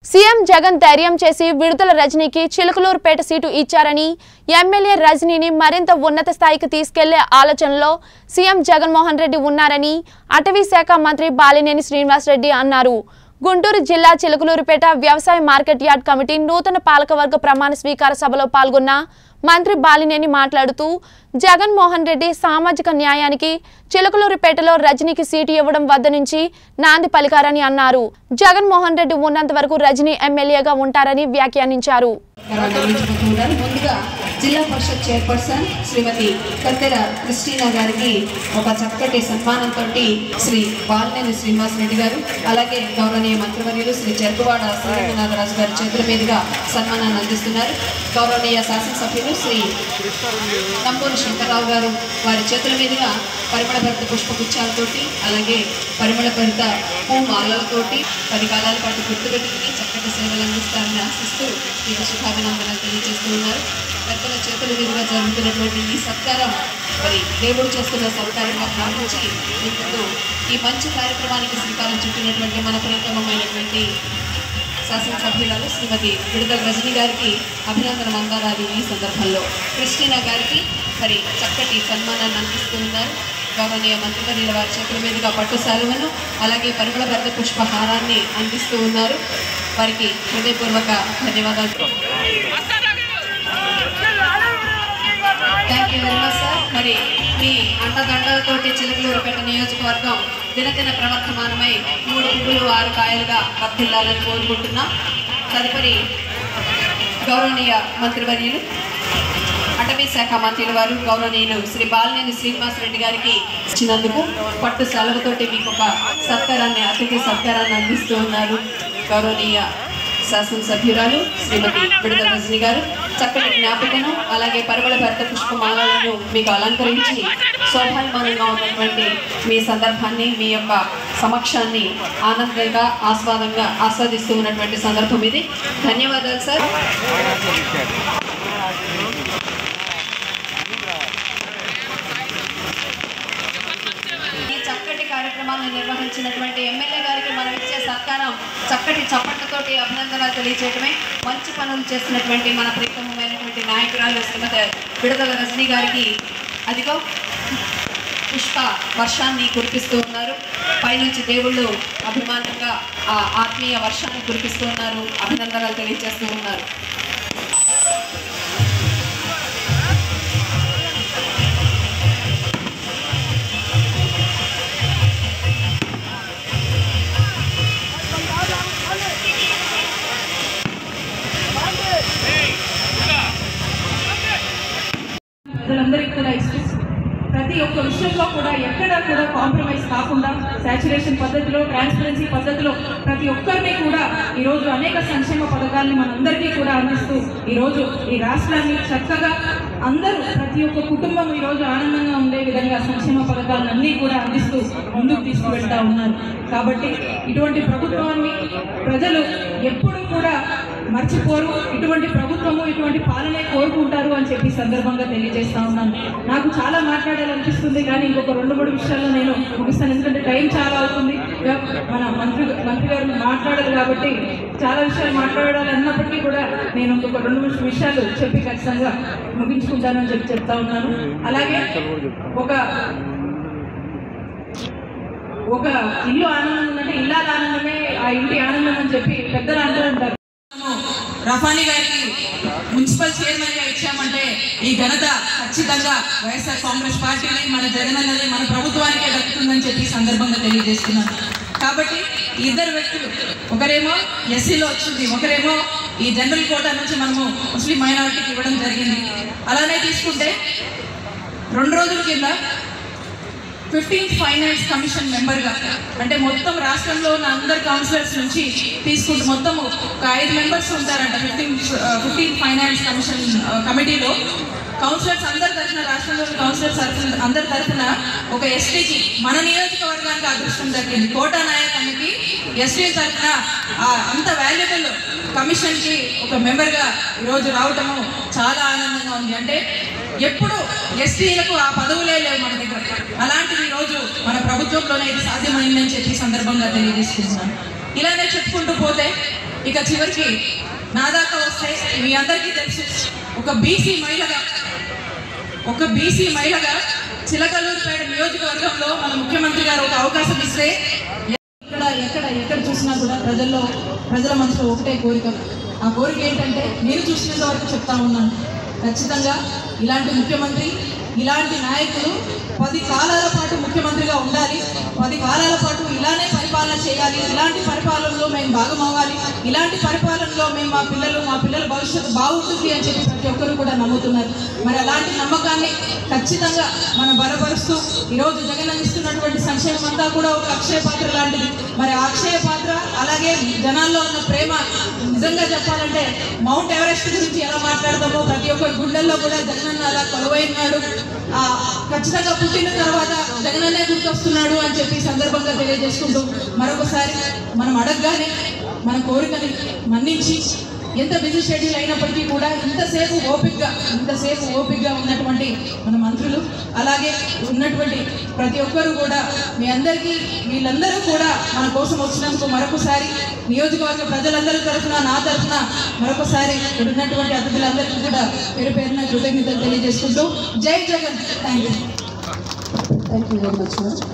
CM Jagan ధైర్యం చేసి విడుదల రజనీకి చిలుకలూరుపేట సీటు ఇచ్చారని ఎమ్మెల్యే రజనీని మరింత ఉన్నత స్థాయికి తీసుకెళ్లే ఆలోచనలో సీఎం జగన్మోహన్ రెడ్డి ఉన్నారని అటవీ శాఖ మంత్రి బాలినేని శ్రీనివాసరెడ్డి అన్నారు గుంటూరు జిల్లా చిలుకలూరుపేట వ్యవసాయ మార్కెట్ యార్డ్ కమిటీ నూతన పాలకవర్గ ప్రమాణ స్వీకార సభలో పాల్గొన్న మంత్రి బాలినేని మాట్లాడుతూ జగన్మోహన్ రెడ్డి సామాజిక న్యాయానికి చిలుకలూరుపేటలో రజనీకి సీటు ఇవ్వడం వద్ద నుంచి నాంది పలికారని అన్నారు జగన్మోహన్ రెడ్డి ఉన్నంత వరకు రజనీ ఎమ్మెల్యేగా ఉంటారని వ్యాఖ్యానించారు నిర్వహించబోతున్నారు ముందుగా జిల్లా పరిషత్ చైర్పర్సన్ శ్రీమతి కత్తెర క్రిస్టీనా గారికి ఒక చక్కటి సన్మానంతో శ్రీ బాలినేని శ్రీనివాస్ రెడ్డి గారు అలాగే గౌరవనీయ మంత్రివర్యులు శ్రీ చెరుకువాడ శ్రీరంగనాథరాజు గారి చేతుల మీదుగా సన్మానాన్ని అందిస్తున్నారు గౌరవనీయ శాసనసభ్యులు శ్రీ నంబూరి శంకర్రావు గారు వారి చేతుల మీదుగా పరిమళ భరిత పుష్పగుచ్చాలతోటి అలాగే పరిమళ భరిత పూ మాలలతోటి పది కాలాల పాటు గుర్తుపెట్టుకుని చక్కటి సేవలు అందిస్తారని ఆశిస్తూ ఈ శుభాభినందనలు తెలియజేస్తూ ఉన్నారు పెద్దల చేతుల మీదుగా జరుగుతున్నటువంటి ఈ సత్కారం మరి దేవుడు చేస్తున్న సత్కారంగా భావించి మీ ముందు ఈ మంచి కార్యక్రమానికి శ్రీకారం చుట్టినటువంటి మన ప్రియతమైనటువంటి శాసనసభ్యురాలు శ్రీమతి విడుదల రజని గారికి అభినందన మందారాలు ఈ సందర్భంలో క్రిస్టినా గారికి మరి చక్కటి సన్మానాన్ని అందిస్తూ ఉన్నారు గౌరవనీయ మంత్రివర్యుల వారి చేతుల మీదుగా పట్టు శాలువను అలాగే పరిమళ భర్త పుష్పహారాన్ని అందిస్తూ ఉన్నారు వారికి హృదయపూర్వక ధన్యవాదాలు thank you very much sir మరి మీ అండదండలతోటి చిలుకలూరుపేట నియోజకవర్గం దినదిన ప్రవర్తమానమై మూడు పువ్వులు ఆరు కాయలుగా వర్ధిల్లాలని కోరుకుంటున్నాం తదుపరి గౌరవనీయ మంత్రివర్యులు అటవీ శాఖ మంత్రుల వారు గౌరవనీయులు శ్రీ బాలినేని శ్రీనివాస్ రెడ్డి గారికి ఇచ్చినందుకు పట్టు సెలవుతోటి మీకు ఒక సత్కారాన్ని అతిథి సత్కారాన్ని అందిస్తూ ఉన్నారు గౌరవనీయ శాసనసభ్యురాలు శ్రీమతి విడుదల రజని గారు చక్కటి జ్ఞాపికను అలాగే పరిమళ భర్త పుష్పమాలను మీకు అలంకరించి శోభాయమానంగా ఉన్నటువంటి మీ సందర్భాన్ని మీ యొక్క సమక్షాన్ని ఆనందంగా ఆస్వాదంగా ఆస్వాదిస్తూ ఉన్నటువంటి సందర్భం ఇది ధన్యవాదాలు సార్ ఈ చక్కటి కార్యక్రమాలను నిర్వహించినటువంటి ఎమ్మెల్యే గారికి మనం ఇచ్చే సత్కారం చక్కటి చప్పట్లతోటి అభినందనలు తెలియజేయడమే మంచి పనులు చేస్తున్నటువంటి మన ప్రీతమైనటువంటి నాయకురాలు శ్రీమతి విడుదల రజనీ గారికి అదిగో పుష్ప వర్షాన్ని కురిపిస్తూ ఉన్నారు పైనుంచి దేవుళ్ళు అభిమానంగా ఆ ఆత్మీయ వర్షాన్ని కురిపిస్తూ ఉన్నారు అభినందనలు తెలియజేస్తూ ఉన్నారు ప్రజలందరికీ కూడా ఇష్టం ప్రతి ఒక్క విషయంలో కూడా ఎక్కడా కూడా కాంప్రమైజ్ కాకుండా శాచురేషన్ పద్ధతిలో ట్రాన్స్పరెన్సీ పద్ధతిలో ప్రతి ఒక్కరిని కూడా ఈరోజు అనేక సంక్షేమ పథకాలను మనందరికీ కూడా అందిస్తూ ఈరోజు ఈ రాష్ట్రాన్ని చక్కగా అందరూ ప్రతి ఒక్క కుటుంబం ఈరోజు ఆనందంగా ఉండే విధంగా సంక్షేమ పథకాలను అన్నీ కూడా అందిస్తూ ముందుకు తీసుకువెళ్తా ఉన్నారు కాబట్టి ఇటువంటి ప్రభుత్వాన్ని ప్రజలు ఎప్పుడు కూడా మర్చిపోరు ఇటువంటి ప్రభుత్వము ఇటువంటి పాలనే కోరుకుంటారు అని చెప్పి సందర్భంగా తెలియజేస్తా ఉన్నాను నాకు చాలా మాట్లాడాలనిపిస్తుంది కానీ ఇంకొక రెండు మూడు విషయాల్లో నేను ముగిస్తాను ఎందుకంటే టైం చాలా అవుతుంది ఇక మన మంత్రి మంత్రి గారు మాట్లాడారు కాబట్టి చాలా విషయాలు మాట్లాడాలి అన్నప్పటికీ కూడా నేను ఇంకొక రెండు మూడు విషయాలు చెప్పి ఖచ్చితంగా ముగించుకుంటానని చెప్పి చెప్తా ఉన్నాను అలాగే ఒక ఒక ఇల్లు ఆనందం ఉందంటే ఇల్లాల ఆనందమే ఆ ఇంటి ఆనందం అని చెప్పి పెద్దలు అంటూ ఉంటారు రఫానీ గారికి మున్సిపల్ చైర్మన్ గా ఇచ్చామంటే ఈ ఘనత ఖచ్చితంగా వైఎస్ఆర్ కాంగ్రెస్ పార్టీని మన జగన్ అన్నది మన ప్రభుత్వానికే దక్కుతుందని చెప్పి ఈ సందర్భంగా తెలియజేస్తున్నాను కాబట్టి ఈ ఇద్దరు వ్యక్తులు ఒకరేమో ఎస్సీలో వచ్చింది ఒకరేమో ఈ జనరల్ కోటా నుంచి మనము ముస్లిం మైనారిటీకి ఇవ్వడం జరిగింది అలానే తీసుకుంటే రెండు రోజుల కింద ఫిఫ్టీన్త్ ఫైనాన్స్ కమిషన్ మెంబర్గా అంటే మొత్తం రాష్ట్రంలో ఉన్న అందరు కౌన్సిలర్స్ నుంచి తీసుకుంటూ మొత్తం ఒక ఐదు మెంబర్స్ ఉంటారంట ఫిఫ్టీన్ ఫిఫ్టీన్త్ ఫైనాన్స్ కమిషన్ కమిటీలో కౌన్సిలర్స్ అందరి తరఫున రాష్ట్రంలోని కౌన్సిలర్స్ తరఫున అందరి తరఫున ఒక ఎస్టీకి మన నియోజకవర్గానికి అదృష్టం దక్కింది కోటా నాయక్ అన్నకి ఎస్టీ తరఫున ఆ అంత వాల్యుబుల్ కమిషన్కి ఒక మెంబర్గా ఈరోజు రావటము చాలా ఆనందంగా ఉంది అంటే ఎప్పుడు ఎస్టీలకు ఆ పదవులే లేవు మన దగ్గర అలాంటిది ఈరోజు మన ప్రభుత్వంలోనే ఇది సాధ్యమైందని చెప్పి ఈ సందర్భంగా తెలియజేస్తున్నాను ఇలానే చెప్పుకుంటూ పోతే ఇక చివరికి నా దాకా వస్తే మీ అందరికీ తెలుసు ఒక బీసీ మహిళగా ఒక బీసీ మహిళగా చిలకలూరుపేట నియోజకవర్గంలో మన ముఖ్యమంత్రి గారు ఒక అవకాశం ఇస్తే ఇక్కడ ఎక్కడ ఎక్కడ చూసినా కూడా ప్రజల్లో ప్రజల మనసులో ఒకటే కోరిక ఆ కోరిక ఏంటంటే నేను చూసినంత వరకు చెప్తా ఉన్నాను ఖచ్చితంగా ఇలాంటి ముఖ్యమంత్రి ఇలాంటి నాయకులు పది కాలాల పాటు ముఖ్యమంత్రిగా ఉండాలి పది కాలాల పాటు ఇలానే పరిపాలన చేయాలి ఇలాంటి పరిపాలనలో మేము భాగమవ్వాలి ఇలాంటి పరిపాలనలో మేము మా పిల్లలు మా పిల్లల భవిష్యత్తు బాగుంటుంది అని చెప్పి ప్రతి ఒక్కరు కూడా నమ్ముతున్నారు మరి అలాంటి నమ్మకాన్ని ఖచ్చితంగా మనం బలపరుస్తూ ఈరోజు జగన్ అందిస్తున్నటువంటి సంక్షేమం అంతా కూడా ఒక అక్షయ పాత్ర లాంటిది మరి ఆ అక్షయ పాత్ర అలాగే జనాల్లో ఉన్న ప్రేమ నిజంగా చెప్పాలంటే మౌంట్ ఎవరెస్ట్ గురించి ఎలా మాట్లాడతామో ప్రతి ఒక్కరి గుండెల్లో కూడా జగనన్న అలా కొలువైనాడు ఆ, ఖచ్చితంగా పుట్టిన తర్వాత జగనన్నే గుర్తొస్తున్నాడు అని చెప్పి ఈ సందర్భంగా తెలియజేసుకుంటూ మరొకసారి మనం అడగగానే మన కోరికని మన్నించి ఎంత బిజీ షెడ్యూల్ అయినప్పటికీ కూడా ఇంతసేపు ఓపిక్గా ఇంతసేపు ఓపిక్గా ఉన్నటువంటి మన మంత్రులు అలాగే ఉన్నటువంటి ప్రతి ఒక్కరు కూడా మీ అందరికీ వీళ్ళందరూ కూడా మన కోసం వచ్చినందుకు మరొకసారి నియోజకవర్గ ప్రజలందరి తరఫున నా తరఫున మరొకసారి ఇక్కడ ఉన్నటువంటి అతిథులందరికీ కూడా పేరు పేరున కృతజ్ఞతలు తెలియజేసుకుంటూ జై Jagan thank you thank you very much ma'am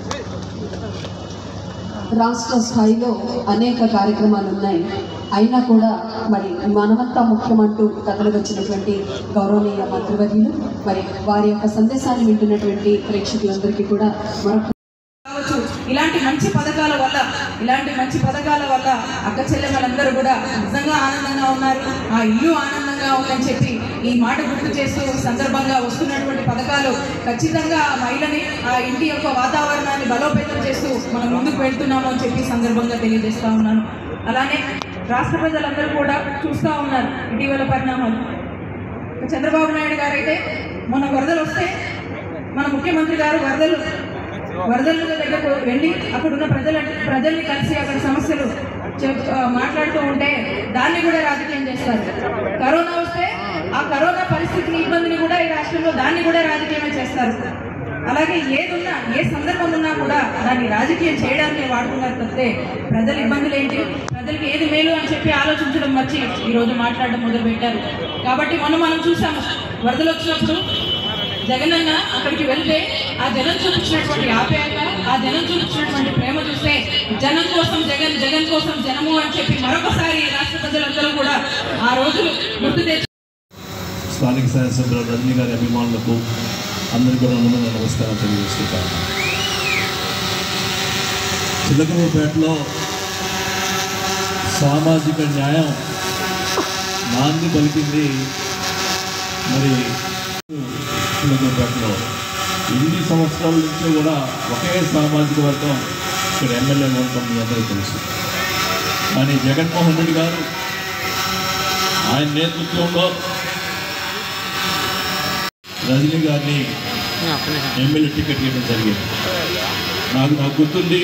రాష్ట్ర స్థాయిలో అనేక కార్యక్రమాలు ఉన్నాయి అయినా కూడా మరి మనమంతా ముఖ్యమంటూ కథలు వచ్చినటువంటి గౌరవనీయ మంత్రివర్యులు మరి వారి యొక్క సందేశాన్ని వింటున్నటువంటి ప్రేక్షకులందరికీ కూడా మరొక కావచ్చు ఇలాంటి మంచి పథకాల వల్ల ఇలాంటి మంచి పథకాల వల్ల అక్క చెల్లెమ్మలందరూ కూడా నిజంగా ఆనందంగా ఉన్నారు ఆ ఇల్లు ఆనందంగా ఉందని చెప్పి ఈ మాట గుర్తు చేస్తూ సందర్భంగా వస్తున్నటువంటి పథకాలు ఖచ్చితంగా ఆ మహిళని ఆ ఇంటి యొక్క వాతావరణాన్ని బలోపేతం చేస్తూ మనం ముందుకు వెళ్తున్నాము అని చెప్పి ఈ సందర్భంగా తెలియజేస్తా ఉన్నాను అలానే రాష్ట్ర ప్రజలందరూ కూడా చూస్తూ ఉన్నారు ఇటీవల పరిణామాలు చంద్రబాబు నాయుడు గారు అయితే మొన్న వరదలు వస్తే మన ముఖ్యమంత్రి గారు వరదలు వరదల దగ్గరకు వెళ్ళి అక్కడ ఉన్న ప్రజల ప్రజల్ని కలిసి అక్కడ సమస్యలు చెప్- ఆ, మాట్లాడుతూ ఉంటే దాన్ని కూడా రాజకీయం చేస్తారు కరోనా వస్తే ఆ కరోనా పరిస్థితిని ఇబ్బందిని కూడా ఈ రాష్ట్రంలో దాన్ని కూడా రాజకీయమే చేస్తారు అలాగే ఏదున్నా ఏ సందర్భం ఉన్నా కూడా దాన్ని రాజకీయం చేయడానికి వాడుతున్నారు తప్పితే ప్రజల ఇబ్బందులు ఏంటి ప్రజలకు ఏది మేలు అని చెప్పి ఆలోచించడం వచ్చి ఈరోజు మాట్లాడడం మొదలు పెట్టారు కాబట్టి మొన్న మనం చూసాము వరదలు వచ్చినప్పుడు జగనన్న అక్కడికి వెళ్తే ఆ జనం చూపించినటువంటి ఆప్యాయత ఆ జనం చూపించినటువంటి ప్రేమ చూస్తే జనం కోసం జగన్ జగన్ కోసం జనము అని చెప్పి మరొకసారి ఈ రాష్ట్ర ప్రజలందరూ కూడా ఆ రోజులు గుర్తు తెచ్చు స్థానిక శాసనసభ్యులు రజనీ గారి అభిమానులకు అందరికీ కూడా అందమైన నమస్కారం తెలియజేసుకుంటాను చిలకలూరుపేటలో సామాజిక న్యాయం నాంది పలికింది మరి చిలకలూరుపేటలో ఇన్ని సంవత్సరాల నుంచి కూడా ఒకే సామాజిక వర్గం ఇక్కడ ఎమ్మెల్యే ఉండటం మీ అందరికీ తెలుసు కానీ జగన్మోహన్ రెడ్డి గారు ఆయన నేతృత్వంలో రజనీ గారిని ఎమ్మెల్యే టికెట్ ఇవ్వడం జరిగింది నాకు నాకు గుర్తుంది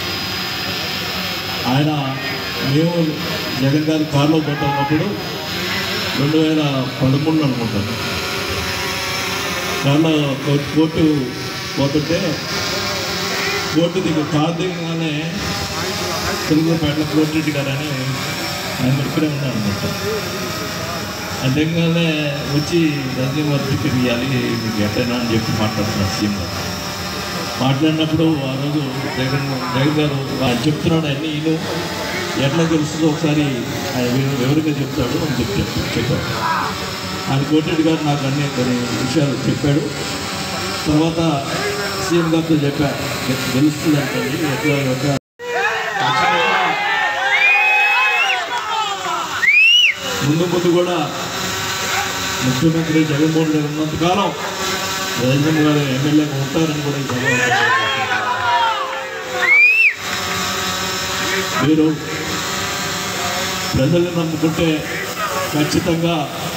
ఆయన మేము జగన్ గారు కారులో పోతున్నప్పుడు రెండు వేల పదమూడులో అనుకుంటాను కారులో కో- కోర్టు పోతుంటే కోర్టు దిగు కారు దిగగానే తెలుగుపేటలో కోర్టు గారు అని ఆయన ఇక్కడే ఉన్నారు అనమాట అంతేగానే వచ్చి రజనీ గారు టికెట్ ఇవ్వాలి మీకు ఎట్టైనా అని చెప్పి మాట్లాడుతున్నారు సీఎం గారు మాట్లాడినప్పుడు ఆ రోజు జగన్ జగన్ గారు ఆయన చెప్తున్నాడు అన్ని ఈయన ఎట్లా తెలుస్తుందో ఒకసారి ఆయన వివ- వివరంగా చెప్తాడు అని చెప్పి చెప్పి- చెప్పాడు ఆయన కోటిరెడ్డి గారు నాకు అన్ని కొన్ని విషయాలు చెప్పాడు తర్వాత సీఎం గారితో చెప్పా "గె- గెలుస్తుంది అంటే ఎట్లా ఎట్లా ముందు ముందు కూడా ముఖ్యమంత్రి జగన్మోహన్ రెడ్డి ఉన్నంతకాలం రాజేంద్ర గారు ఎమ్మెల్యేగా ఉంటారని కూడా ఈ సభ మీరు ప్రజల్ని నమ్ముకుంటే ఖచ్చితంగా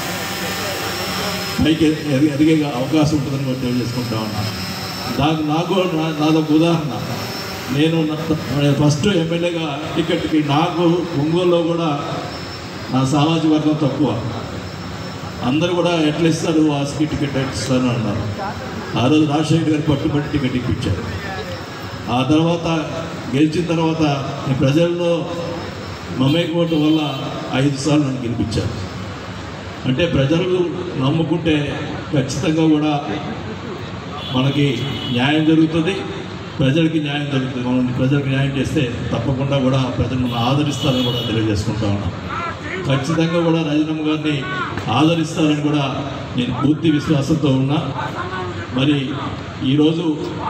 పైకి ఎది- ఎదిగే అవకాశం ఉంటుందని కూడా తెలియజేసుకుంటా ఉన్నాను నాకు నాకు నా- నాదొక ఉదాహరణ నేను నా- ఫస్ట్ ఎమ్మెల్యేగా టికెట్కి నాకు ఒంగోలులో కూడా నా సామాజిక వర్గం తక్కువ అందరూ కూడా ఎట్లా ఇస్తారు వాసుకి టికెట్ ఎట్లా ఇస్తారు అన్నారు ఆ రోజు రాజశేఖర్ గారు పట్టుబట్టి టికెట్ ఇప్పించారు ఆ తర్వాత గెలిచిన తర్వాత ఈ ప్రజల్లో మమేకమవటం వల్ల ఐదు సార్లు నన్ను గెలిపించారు అంటే ప్రజలు నమ్ముకుంటే ఖచ్చితంగా కూడా మనకి న్యాయం జరుగుతుంది ప్రజలకి న్యాయం జరుగుతుంది మనం ప్రజలకు న్యాయం చేస్తే తప్పకుండా కూడా ప్రజలు మనం ఆదరిస్తారని కూడా తెలియజేసుకుంటా ఉన్నాం ఖచ్చితంగా కూడా రాజీనామా గారిని ఆదరిస్తారని కూడా నేను పూర్తి విశ్వాసంతో ఉన్నా మరి ఈరోజు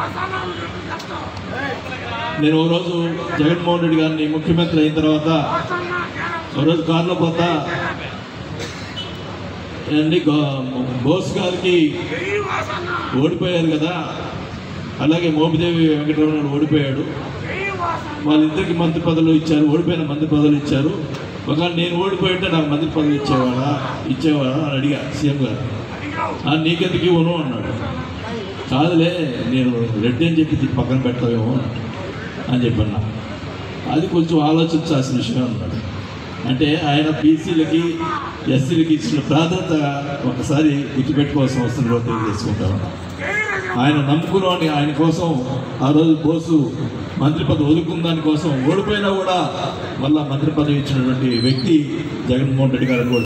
నేను ఓ రోజు జగన్మోహన్ రెడ్డి గారిని ముఖ్యమంత్రి అయిన తర్వాత ఓ రోజు కారులో పోతా అండి బోస్ గారికి ఓడిపోయారు కదా అలాగే మోపిదేవి వెంకటరమణ ఓడిపోయాడు వాళ్ళిద్దరికి మంత్రి పదవులు ఇచ్చారు ఓడిపోయిన మంత్రి పదవులు ఇచ్చారు ఒకవేళ నేను ఓడిపోయింటే నాకు మంత్రి పదవి ఇచ్చేవాడా ఇచ్చేవాడా అని అడిగా సీఎం గారు "ఆ, నీకెందుకు ఇవ్వను అన్నాడు కాదులే నేను రెడ్డి అని చెప్పి పక్కన పెడతావేమో అని చెప్పన్నా అది కొంచెం ఆలోచించాల్సిన విషయం అన్నాడు అంటే ఆయన బీసీలకి ఎస్సీలకి ఇచ్చిన ప్రాధాన్యత ఒకసారి గుర్తుపెట్టుకోవాల్సిన అవసరం కూడా తెలియజేసుకుంటా ఉన్నాం ఆయన నమ్ముకుని ఆయన కోసం ఆ రోజు బోసు మంత్రి పదవి వదులుకున్న దానికోసం ఓడిపోయినా కూడా మళ్ళా మంత్రి పదవి ఇచ్చినటువంటి వ్యక్తి జగన్మోహన్ రెడ్డి గారు కూడా